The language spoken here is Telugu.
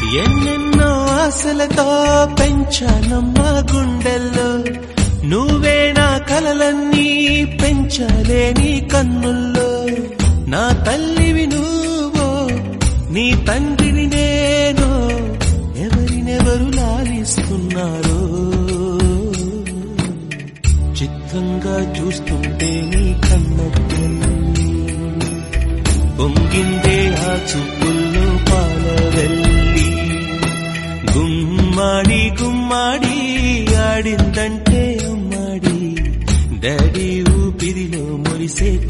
ఎన్నెన్నో ఆశలతో పెంచానమ్మ గుండెల్లో నువ్వే నా కలలన్నీ పెంచలేని కన్నుల్లో నా తల్లివి నువ్వో నీ తండ్రిని నేను ఎవరినెవరు లాలిస్తున్నారో చిత్రంగా చూస్తుంటే నీ కన్నట్టు పొంగిందే ఆ చూపుల్లో పాల వెళ్ళి గుమ్మాడి గుమ్మాడి ఆడిందంటే అమ్మాడి డాడీ ఊపిరిలో మురిసే